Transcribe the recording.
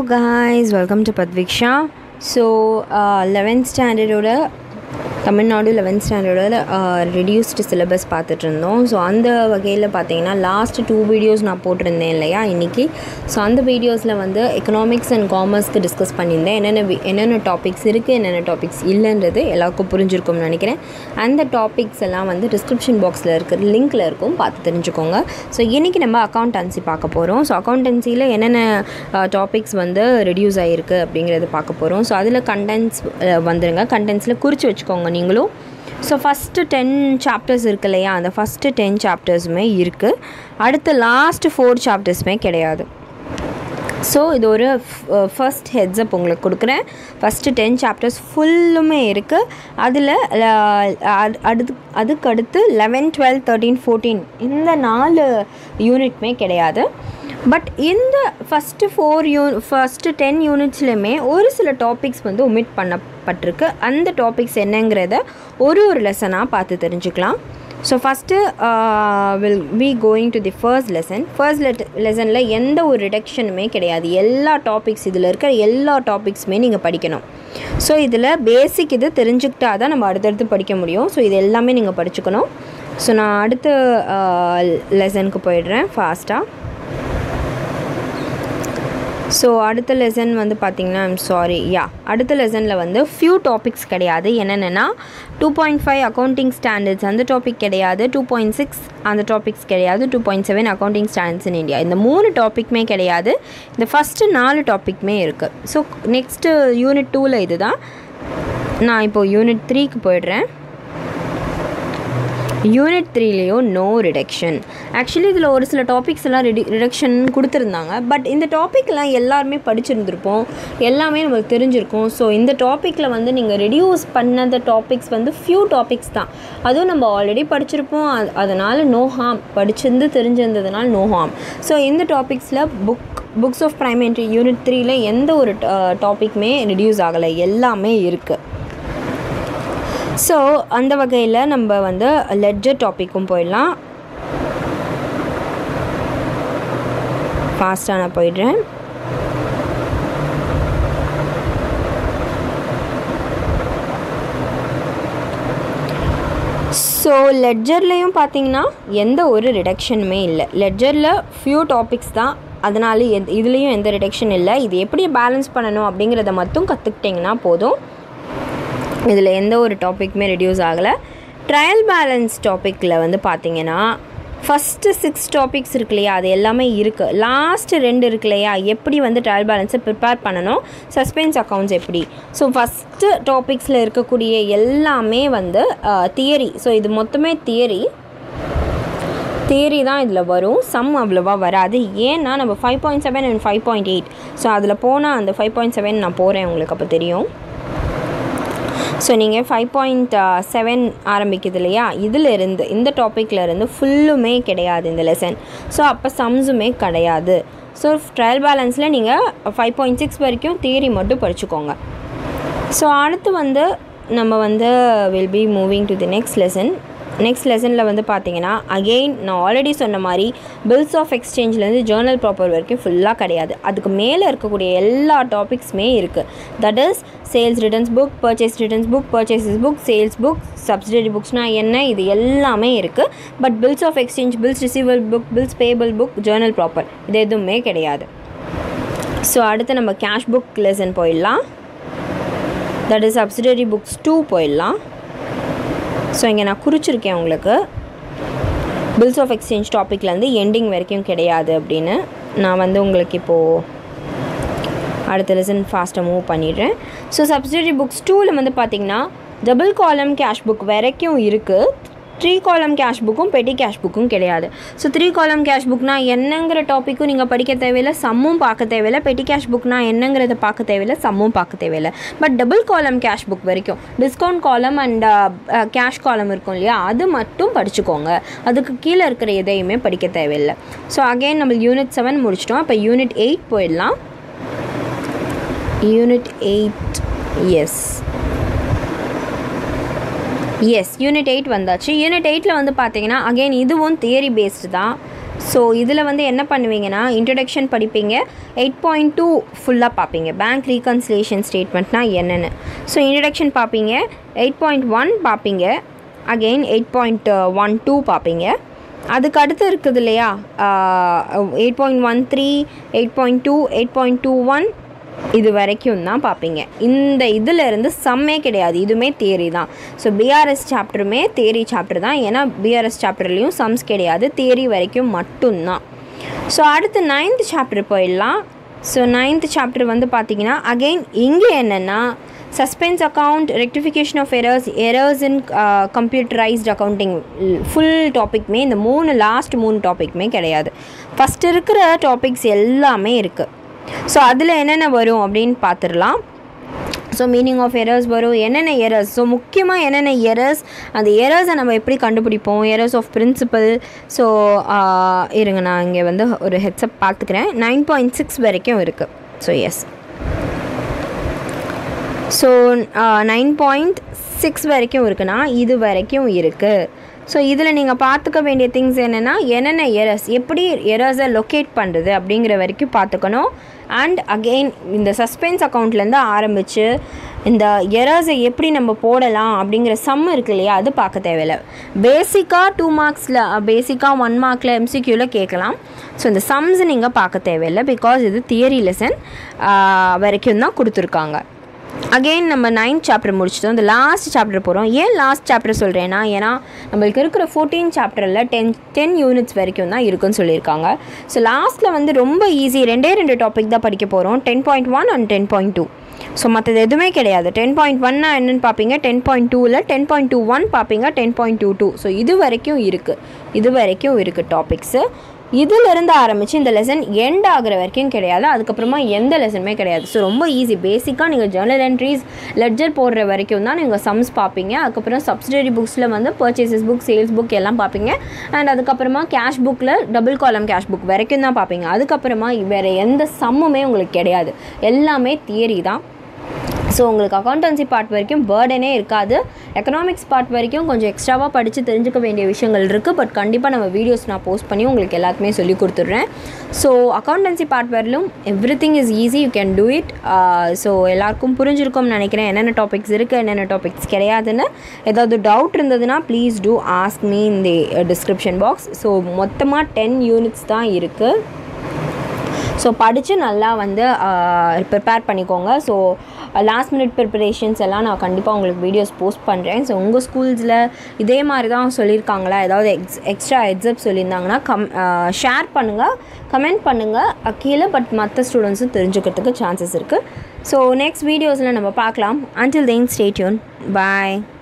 guys welcome to பத்விக்ஷா so eleventh ஸ்டாண்டர்டோட Tamil Nadu eleventh ஸ்டாண்டர்டோட ரெடியூஸ்டு சிலபஸ் பார்த்துட்டு இருந்தோம் ஸோ அந்த வகையில் பார்த்தீங்கன்னா லாஸ்ட் டூ வீடியோஸ் நான் போட்டிருந்தேன் இல்லையா இன்றைக்கி ஸோ அந்த வீடியோஸில் வந்து எக்கனாமிக்ஸ் அண்ட் காமர்ஸ்க்கு டிஸ்கஸ் பண்ணியிருந்தேன் என்னென்ன வி- என்னென்ன டாபிக்ஸ் இருக்குது என்னென்ன டாபிக்ஸ் இல்லைன்றது எல்லாருக்கும் புரிஞ்சிருக்கும்னு நினைக்கிறேன் அந்த டாபிக்ஸ் எல்லாம் வந்து டிஸ்கிரிப்ஷன் பாக்ஸில் இருக்கிற லிங்க்கில் இருக்கும் பார்த்து தெரிஞ்சுக்கோங்க ஸோ இன்றைக்கி நம்ம அக்கௌண்டன்சி பார்க்க போகிறோம் ஸோ அக்கௌண்டன்சியில் என்னென்ன டாபிக்ஸ் வந்து ரெடியூஸ் ஆகிருக்கு அப்படிங்கிறத பார்க்க போகிறோம் ஸோ அதில் கண்டென்ட்ஸ் வந்துருங்க கண்டென்ட்ஸில் குறித்து வச்சுக்கோங்க நீங்களும் ஸோ ஃபஸ்ட்டு டென் சாப்டர்ஸ் இருக்கு இல்லையா அந்த ஃபஸ்ட்டு டென் சாப்டர்ஸுமே இருக்குது அடுத்து லாஸ்ட் ஃபோர் சாப்டர்ஸுமே கிடையாது ஸோ இது ஒரு ஃபர்ஸ்ட் ஹெட்ஸ்அப் உங்களுக்கு கொடுக்குறேன் ஃபஸ்ட்டு டென் சாப்டர்ஸ் ஃபுல்லுமே இருக்குது அதில் அடுத்து அதுக்கு அடுத்து லெவன் டுவெல் தேர்ட்டீன் ஃபோர்டீன் இந்த நாலு யூனிட்மே கிடையாது பட் இந்த first four you first ten யூனிட்ஸ்லையுமே ஒரு சில டாபிக்ஸ் வந்து ஒமிட் பண்ணப்பட்டிருக்கு அந்த டாபிக்ஸ் என்னங்கிறத ஒரு ஒரு லெசனாக பார்த்து தெரிஞ்சுக்கலாம் so first will be going to the first lesson first let லெசனில் எந்த ஒரு ரிடக்ஷனுமே கிடையாது எல்லா டாபிக்ஸ் இதில் இருக்கிற எல்லா டாபிக்ஸுமே நீங்கள் படிக்கணும் ஸோ இதில் பேசிக் இது தெரிஞ்சுக்கிட்டா தான் நம்ம அடுத்தடுத்து படிக்க முடியும் ஸோ இது எல்லாமே நீங்கள் படிச்சுக்கணும் ஸோ நான் அடுத்த லெசனுக்கு போயிடுறேன் ஃபாஸ்ட்டாக ஸோ அடுத்த லெசன் வந்து பார்த்திங்கன்னா ஐம் சாரி யா அடுத்த லெசனில் வந்து ஃபியூ டாபிக்ஸ் கிடையாது என்னென்னா two point five accounting standards அந்த டாபிக் கிடையாது டூ பாயிண்ட் சிக்ஸ் அந்த டாபிக்ஸ் கிடையாது two point seven accounting standards in India இந்த மூணு டாபிக்மே கிடையாது இந்த ஃபஸ்ட்டு நாலு டாபிக்மே இருக்குது ஸோ நெக்ஸ்ட்டு யூனிட் டூவில் இது தான் நான் இப்போது யூனிட் த்ரீக்கு போயிடுறேன் யூனிட் த்ரீலேயும் நோ ரிடக்ஷன் ஆக்சுவலி இதில் ஒரு சில டாபிக்ஸ் எல்லாம் ரிடி ரிடக்ஷன் கொடுத்துருந்தாங்க பட் இந்த டாப்பிக்லாம் எல்லாருமே படிச்சிருந்திருப்போம் எல்லாமே நமக்கு தெரிஞ்சிருக்கும் ஸோ இந்த டாப்பிக்கில் வந்து நீங்கள் ரெடியூஸ் பண்ணத டாபிக்ஸ் வந்து ஃபியூ டாபிக்ஸ் தான் அதுவும் நம்ம ஆல்ரெடி படிச்சிருப்போம் அது- அதனால் நோ ஹார்ம் படிச்சிருந்து தெரிஞ்சிருந்ததுனால நோ ஹார்ம் ஸோ இந்த டாபிக்ஸில் book books of primary unit த்ரீல எந்த ஒரு டாபிக்மே ரெடியூஸ் ஆகலை எல்லாமே இருக்குது ஸோ அந்த வகையில் நம்ம வந்து லெட்ஜர் டாப்பிக்கும் போயிடலாம் ஃபாஸ்ட்டாக நான் போயிடுறேன் ஸோ லெட்ஜர்லேயும் பார்த்தீங்கன்னா எந்த ஒரு ரிடக்ஷனுமே இல்லை லெட்ஜரில் ஃபியூ டாபிக்ஸ் தான் அதனால எத் இதுலேயும் எந்த ரிடக்ஷன் இல்லை இது எப்படி பேலன்ஸ் பண்ணணும் அப்படிங்கிறத மட்டும் கற்றுக்கிட்டிங்கன்னா போதும் இதில் எந்த ஒரு டாப்பிக்குமே ரெடியூஸ் ஆகலை ட்ரையல் பேலன்ஸ் டாப்பிக்கில் வந்து பார்த்தீங்கன்னா ஃபஸ்ட்டு சிக்ஸ் டாபிக்ஸ் இருக்கு இல்லையா அது எல்லாமே இருக்குது லாஸ்ட்டு ரெண்டு இருக்கு இல்லையா எப்படி வந்து ட்ரையல் பேலன்ஸை ப்ரிப்பேர் பண்ணணும் சஸ்பென்ஸ் அக்கௌண்ட்ஸ் எப்படி ஸோ ஃபஸ்ட்டு டாபிக்ஸில் இருக்கக்கூடிய எல்லாமே வந்து தியரி ஸோ இது மொத்தமே தியரி தியரி தான் இதில் வரும் சம் அவ்வளோவா வராது ஏன்னா நம்ம five point seven and five point eight so அதில் போனால் அந்த ஃபைவ் பாயிண்ட் செவன் நான் போகிறேன் உங்களுக்கு அப்போ தெரியும் ஸோ நீங்கள் ஃபைவ் பாயிண்ட் செவன் ஆரம்பிக்குது இல்லையா இதில் இருந்து இந்த டாப்பிக்கில் இருந்து ஃபுல்லுமே கிடையாது இந்த லெசன் ஸோ அப்போ சம்ஸுமே கிடையாது ஸோ ட்ரையல் பேலன்ஸில் நீங்கள் ஃபைவ் பாயிண்ட் சிக்ஸ் வரைக்கும் தியரி மட்டும் படிச்சுக்கோங்க ஸோ அடுத்து வந்து நம்ம வந்து will be moving to the next lesson next லெசனில் வந்து பார்த்தீங்கன்னா அகெயின் நான் ஆல்ரெடி சொன்ன மாதிரி பில்ஸ் ஆஃப் எக்ஸ்சேஞ்ச்லேருந்து ஜேர்னல் ப்ராப்பர் வரைக்கும் ஃபுல்லாக கிடையாது அதுக்கு மேலே இருக்கக்கூடிய எல்லா டாபிக்ஸுமே இருக்குது that is sales returns book purchase returns book purchases book sales book subsidiary புக்ஸ்னால் என்ன இது எல்லாமே இருக்குது but bills of exchange bills ரிசீவல் book bills payable book journal proper இது எதுவுமே கிடையாது ஸோ அடுத்து நம்ம கேஷ் புக் லெசன் போயிடலாம் that is subsidiary books two போயிடலாம் ஸோ இங்கே நான் குறிச்சிருக்கேன் உங்களுக்கு பில்ஸ் ஆஃப் எக்ஸ்சேஞ்ச் டாப்பிக்லேருந்து எண்டிங் வரைக்கும் கிடையாது அப்படின்னு நான் வந்து உங்களுக்கு இப்போது அடுத்த லெசன் ஃபாஸ்ட்டாக மூவ் பண்ணிடுறேன் ஸோ சப்சிடரி புக்ஸ் டூவில் வந்து பார்த்தீங்கன்னா டபுள் காலம் கேஷ் புக் வரைக்கும் இருக்குது த்ரீ காலம் கேஷ் புக்கும் பெட்டி கேஷ் புக்கும் கிடையாது ஸோ த்ரீ காலம் கேஷ் புக்னா என்னங்கிற டாப்பிக்கும் நீங்கள் படிக்க தேவையில்லை சம்மும் பார்க்க தேவையில்லை பெட்டி கேஷ் புக்னா என்னங்கிறத பார்க்க தேவையில்லை சம்மும் பார்க்க தேவையில்லை but double column cash book வரைக்கும் discount column and cash column இருக்கும் இல்லையா அது மட்டும் படிச்சுக்கோங்க அதுக்கு கீழே இருக்கிற எதையுமே படிக்க தேவையில்லை ஸோ அகைன் நம்ம யூனிட் செவன் முடிச்சிட்டோம் இப்போ யூனிட் எயிட் போயிடலாம் unit eight S S unit eight வந்தாச்சு யூனிட் எயிட்டில் வந்து பார்த்தீங்கன்னா அகைன் இதுவும் தியரி பேஸ்டு தான் ஸோ இதில் வந்து என்ன பண்ணுவீங்கன்னா இன்ட்ரடக்ஷன் படிப்பீங்க எயிட் பாயிண்ட் டூ ஃபுல்லாக பார்ப்பீங்க பேங்க் ரீகன்சிலேஷன் ஸ்டேட்மெண்ட்னா என்னென்னு ஸோ இன்ட்ரடக்ஷன் பார்ப்பீங்க எயிட் பாயிண்ட் ஒன் பார்ப்பீங்க அகெயின் எயிட் பாயிண்ட் ஒன் டூ பார்ப்பீங்க அதுக்கு அடுத்து இருக்குது இல்லையா eight point one three eight point two eight point two one இது வரைக்கும் தான் பார்ப்பீங்க இந்த இதில் இருந்து சம்மே கிடையாது இதுவுமே தேரி தான் ஸோ பிஆர்எஸ் சாப்டருமே தேரி சாப்டர் தான் ஏன்னா பிஆர்எஸ் சாப்டர்லேயும் சம்ஸ் கிடையாது தேரி வரைக்கும் மட்டும்தான் ஸோ அடுத்து நைன்த் சாப்டர் போயிடலாம் ஸோ நைன்த் சாப்டர் வந்து பார்த்தீங்கன்னா அகெயின் இங்கே என்னென்னா suspense account rectification of errors errors in computerised accounting full டாபிக்மே இந்த மூணு லாஸ்ட் மூணு டாபிக்மே கிடையாது ஃபஸ்ட் இருக்கிற டாபிக்ஸ் எல்லாமே இருக்குது ஸோ அதில் என்னென்ன வரும் அப்படின்னு பார்த்துடலாம் ஸோ மீனிங் ஆஃப் எரர்ஸ் வரும் என்னென்ன எரர்ஸ் ஸோ முக்கியமாக என்னென்ன எரர்ஸ் அந்த எரர்ஸை நம்ம எப்படி கண்டுபிடிப்போம் எரர்ஸ் ஆஃப் பிரின்சிபல் ஸோ இருங்க நான் இங்கே வந்து ஒரு ஹெட்ஸ்அப் பார்த்துக்கிறேன் நைன் பாயிண்ட் சிக்ஸ் வரைக்கும் இருக்குது so S so nine point six வரைக்கும் இருக்குன்னா இது வரைக்கும் இருக்குது ஸோ இதில் நீங்கள் பார்த்துக்க வேண்டிய திங்ஸ் என்னென்னா என்னென்ன எரர்ஸ் எப்படி எரர்ஸை லொக்கேட் பண்ணுறது அப்படிங்கிற வரைக்கும் பார்த்துக்கணும் அண்ட் அகெயின் இந்த சஸ்பென்ஸ் அக்கௌண்ட்லேருந்து ஆரம்பித்து இந்த எரர்ஸை எப்படி நம்ம போடலாம் அப்படிங்கிற சம் இருக்கு இல்லையா அது பார்க்க தேவையில்லை பேசிக்காக டூ மார்க்ஸில் பேசிக்காக ஒன் மார்க்கில் எம்சிக்யூவில் கேட்கலாம் ஸோ இந்த சம்ஸ் நீங்கள் பார்க்க தேவையில்லை பிகாஸ் இது தியரி லெசன் வரைக்கும் தான் கொடுத்துருக்காங்க அகெயின் நம்ம நைன்த் சாப்டர் முடிச்சிட்டோம் இந்த லாஸ்ட் சாப்டர் போகிறோம் ஏன் லாஸ்ட் சாப்டர் சொல்கிறேன்னா ஏன்னா நம்மளுக்கு இருக்கிற ஃபோர்டீன் சாப்டரில் டென் டென் யூனிட்ஸ் வரைக்கும் தான் இருக்குன்னு சொல்லியிருக்காங்க ஸோ லாஸ்ட்டில் வந்து ரொம்ப ஈஸி ரெண்டே ரெண்டு டாபிக் தான் படிக்க போகிறோம் ten point one and ten point two so மற்றது எதுவுமே கிடையாது டென் பாயிண்ட் ஒன்னா என்னென்னு பார்ப்பீங்க டென் பாயிண்ட் டூவில் டென் பாயிண்ட் டூ ஒன் பார்ப்பீங்க ten point two two so இது வரைக்கும் இருக்குது இது வரைக்கும் இருக்குது டாபிக்ஸு இதிலிருந்து ஆரம்பித்து இந்த லெசன் எண்ட் ஆகிற வரைக்கும் கிடையாது அதுக்கப்புறமா எந்த லெசனுமே கிடையாது ஸோ ரொம்ப ஈஸி பேசிக்காக நீங்கள் ஜேர்னல் என்ட்ரிஸ் லெட்ஜர் போடுற வரைக்கும் தான் நீங்கள் சம்ஸ் பார்ப்பீங்க அதுக்கப்புறம் சப்சிடரி புக்ஸில் வந்து பர்ச்சேசஸ் புக் சேல்ஸ் புக் எல்லாம் பார்ப்பீங்க அண்ட் அதுக்கப்புறமா கேஷ் புக்கில் டபுள் காலம் கேஷ் புக் வரைக்கும் தான் பார்ப்பீங்க அதுக்கப்புறமா வேறு எந்த சம்முமே உங்களுக்கு கிடையாது எல்லாமே தியரி தான் ஸோ உங்களுக்கு அக்கௌண்டன்சி பார்ட் வரைக்கும் பேர்டனே இருக்காது எக்கனாமிக்ஸ் பார்ட் வரைக்கும் கொஞ்சம் எக்ஸ்ட்ராவாக படித்து தெரிஞ்சுக்க வேண்டிய விஷயங்கள் இருக்குது பட் கண்டிப்பாக நம்ம வீடியோஸ் நான் போஸ்ட் பண்ணி உங்களுக்கு எல்லாத்துக்குமே சொல்லி கொடுத்துட்றேன் ஸோ அக்கௌண்டன்சி பார்ட் வரலும் everything is easy you can do it so எல்லாருக்கும் புரிஞ்சிருக்கும்னு நினைக்கிறேன் என்னென்ன டாபிக்ஸ் இருக்குது என்னென்ன டாபிக்ஸ் கிடையாதுன்னு ஏதாவது டவுட் இருந்ததுன்னா please do ask me in the description box so மொத்தமாக டென் யூனிட்ஸ் தான் இருக்குது ஸோ படித்து நல்லா வந்து ப்ரிப்பேர் பண்ணிக்கோங்க ஸோ லாஸ்ட் மினிட் ப்ரிப்பரேஷன்ஸ் எல்லாம் நான் கண்டிப்பாக உங்களுக்கு வீடியோஸ் போஸ்ட் பண்ணுறேன் ஸோ உங்கள் ஸ்கூல்ஸில் இதே மாதிரி தான் சொல்லியிருக்காங்களா ஏதாவது எக்ஸ் எக்ஸ்ட்ரா எக்ஸப்ட் சொல்லியிருந்தாங்கன்னா கம் ஷேர் பண்ணுங்கள் கமெண்ட் பண்ணுங்கள் கீழே பட் மற்ற ஸ்டூடெண்ட்ஸும் தெரிஞ்சுக்கிறதுக்கு சான்சஸ் இருக்குது ஸோ நெக்ஸ்ட் வீடியோஸில் நம்ம பார்க்கலாம் அன்டில் தென் ஸ்டேட்யூன் பாய்